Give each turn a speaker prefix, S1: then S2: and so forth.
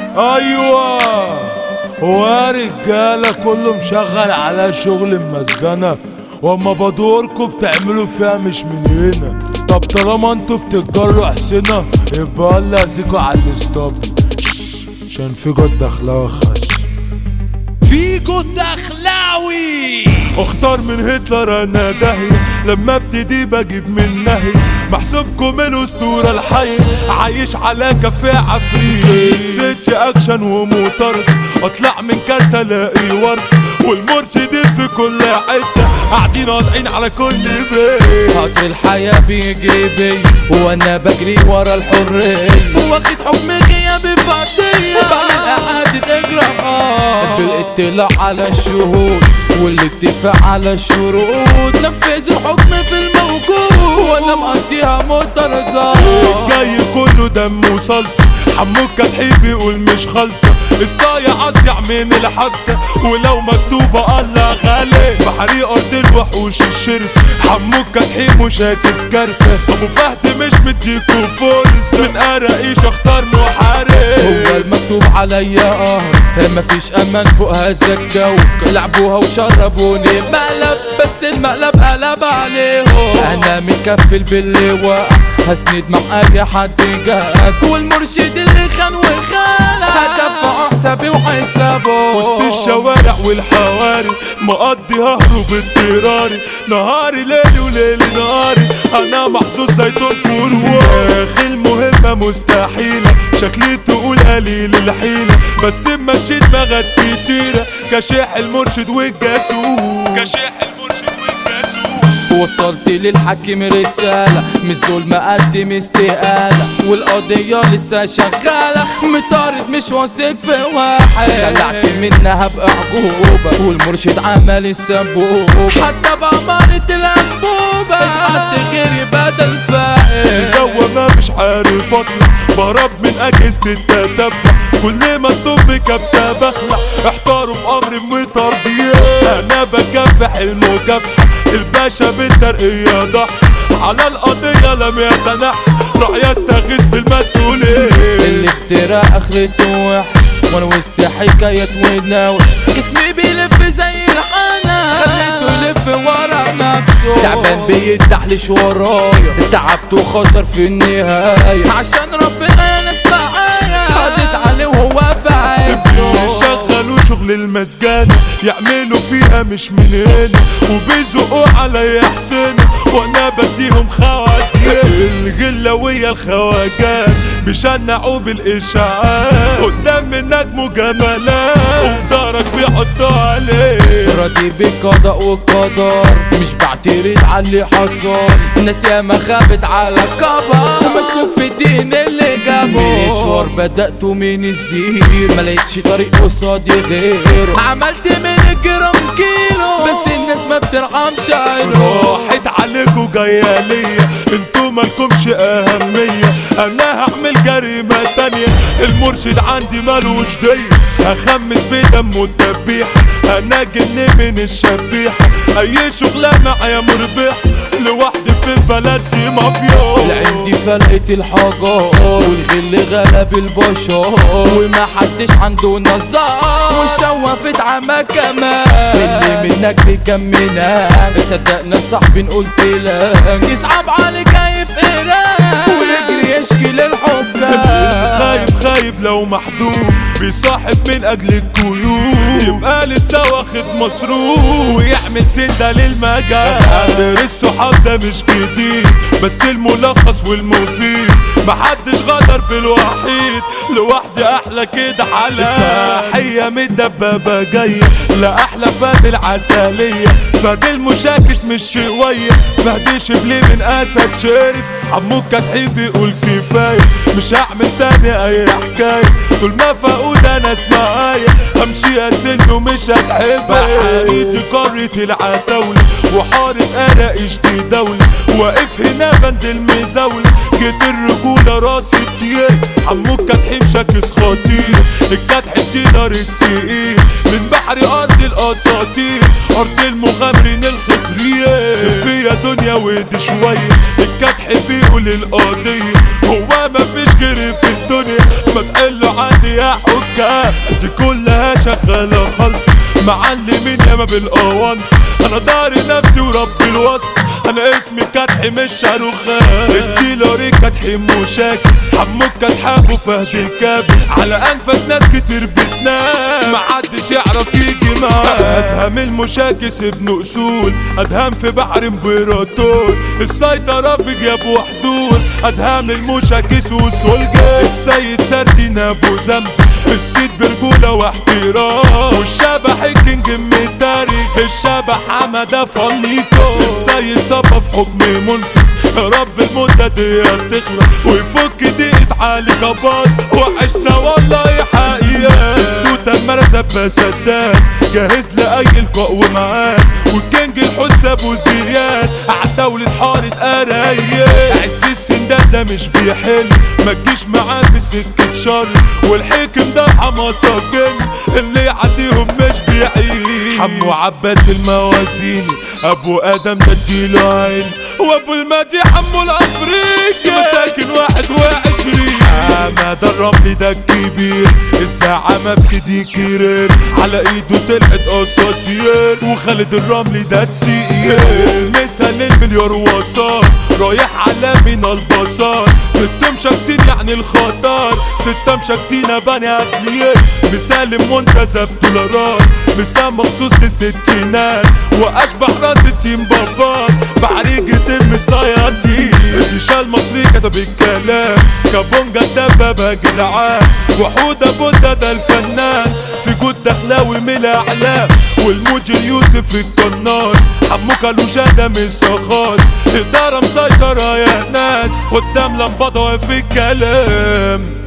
S1: ايوه ويا رجاله كله مشغل على شغل المسجنه واما بدوركوا بتعملوا فيها مش من هنا طب طالما انتوا بتتجروا حسنا يبقى الله يزيكوا على الاسطبل عشان في جد دخلاوي خش
S2: فيجو الدخلاوي
S1: اختار من هتلر انا دهي لما ابتدي بجيب من نهي محسوبكم من اسطورة الحي عايش على كافيه عفريت الست اكشن ومطرد اطلع من كارثة الاقي ورد والمرشدين في كل حتة قاعدين قاطعين على كل بيت
S2: قطر الحياة بيجري بي وانا بجري ورا الحرية واخد حكم غيابي فردية بعمل اعادة اجراءات بالاطلاع على الشهود والاتفاق على الشروط نفذ الحكم في الموجود وانا مقضيها مطاردات
S1: جاي كله دم وصلصة حموك كالحي بيقول مش خالصة الصايع اصيع من الحبسة ولو مكتوبة الله غالي بحري ارض الوحوش الشرس حموك كالحي مشاكس كارثة ابو فهد مش مديكوا فرصة من قراقيش اختار محارب
S2: هو المكتوب عليا اه مفيش امان فوق هذا الجو لعبوها وشربوني مقلب بس المقلب قلب عليهم انا مكفل باللواء هسند مع اي حد جاب والمرشد اللي خان وخان هدفع حسابي وحسابه
S1: وسط الشوارع والحواري مقضي ههرب اضطراري نهاري ليلي وليلي نهاري انا محظوظ زي تنكر داخل مهمة مستحيلة شكلي تقول قليل الحيلة بس مشيت دماغك كتيرة كشيح المرشد والجاسوس كشيح المرشد والجاسوس
S2: وصلت للحاكم رسالة مش ظلم قدم استقالة والقضية لسه شغالة مطارد مش واثق في واحد خلعت منها بأعجوبة والمرشد عمل السبوبة حتى بعمارة الأنبوبة اتحط غيري بدل فائد
S1: جوا ما مش عارف اطلع بهرب من اجهزة التتبع كل ما الطب كبسة بخلع احتاروا في امر مطردية انا بكافح المكافحة الباشا بالترقية ضحى على القضية لم يتنحى راح يستغيث بالمسؤولين
S2: الافتراء اخرته وحش وانا وسط حكاية وناوي جسمي بيلف زي الحنة خليته يلف ورا نفسه تعبان بيتدحلش ورايا تعبت وخسر في النهاية عشان ربنا يا ناس معايا قضيت عليه وهو في عزه
S1: شغلوا شغل المسجانة يعملوا فيها مش من هنا وبيزقوا عليا حسنا وانا بديهم خواسير الغلوية الخواجات بيشنعوا بالاشاعات قدام النجم جمالات وفي دارك بيحطوا عليه
S2: راضي بالقضاء والقدر مش بعترض على اللي حصل الناس ياما خابت على كبر مشكوك في الدين اللي جابه مشوار بدأته من الزير ما لقيتش طريق قصادي غيره عملت من الجرام كيلو بس الناس ما بترحمش عينه
S1: راحت عليكوا جاية ليا انتوا مالكمش اهمية انا هعمل جريمة تانية المرشد عندي مالوش دية هخمس بدم الدبيحة انا جن من الشبيحة اي شغلة معايا مربحة لوحدي في البلد دي مافيا
S2: عندي فلقة الحجار والغل غلب البشر وما حدش عنده نظار والشوافت عما كمان اللي منك بيكملك صدقنا صاحبي قلت لك يصعب عليك كيف قراك ويجري يشكي للحكام
S1: خايب خايب لو محدود بيصاحب من اجل الكيوب يبقى لسه واخد مصروف ويعمل سنده للمجال قادر الصحاب ده مش كتير بس الملخص والمفيد محدش غدر بالوحيد لوحدي احلى كده حلا تحية من الدبابة جاية لا احلى فاد العسلية فاد المشاكس مش شوية فهدي شبلي من اسد شرس عموك كتحي بيقول كفاية مش هعمل تاني اي حكاية طول ما فقود انا معايا همشي اسن ومش هتحبها حقيقتي قارة العتاولة وحارة قراقش دي دولة واقف هنا بند المزاولة جيت الرجولة راسي تقيل عموك كتحي مشاكس خطير الكتح الدينار التقيل من بحر ارض الاساطير ارض المغامرين الخطرية فيا دنيا ودي شوية الكتح بيقول القضية هو مفيش جري في الدنيا ما تقلوا عني يا حكام الكاب دي كلها شغالة خلط معلمين ياما بالقوان انا داري نفسي ورب الوسط انا اسمي كدحي مش شاروخان الديلوري كدحي مشاكس حموك كدحابه فهد كابس على انفاس ناس كتير بتنام محدش يعرف يجي معاه ادهم المشاكس ابن اصول ادهم في بحر امبراطور السيطرة في جاب وحدود ادهم المشاكس وسولجا السيد سردين ابو زمزم السيد برجولة واحترام والشبح الكينج مداري الشبح حمادة فنيكو السيد صفى في حكم منفذ يا رب المدة دي تخلص ويفك دقيقة علي كبار وعشنا والله حقيقة التوتة المرزة بسداد جاهز لأي لقاء ومعاد والكينج الحس ابو زياد عالدولة حارة قراية عز السنداد ده مش بيحل ما تجيش معاه في سكة شر والحكم ده حماسة جن اللي يعديهم مش بيعيش حمو عباس الموازيني ابو ادم ده اديله عين وابو المجي حمو الافريقي مساكن واحد وعشرين حماد الرملي ده الكبير الساعة مفسدي كرير على ايده طلعت اساطير وخالد الرملي ده التقيل مثال المليار وصار رايح على من البصار ستة مشاكسين يعني الخطر ستة مشاكسين بني ادمية مسالم منتزه بدولارات مسام مخصوص للستينات واشبح راس التيم بابات بعريق تم السياطين الرجال المصري كتب الكلام كابونجا الدبابة جدعان وحودة بودة ده الفنان في جود دخلاوي من الاعلام والموجي يوسف القناص حمو كالوشا ده من سخاص إدارة مسيطرة يا ناس قدام لمبضة في الكلام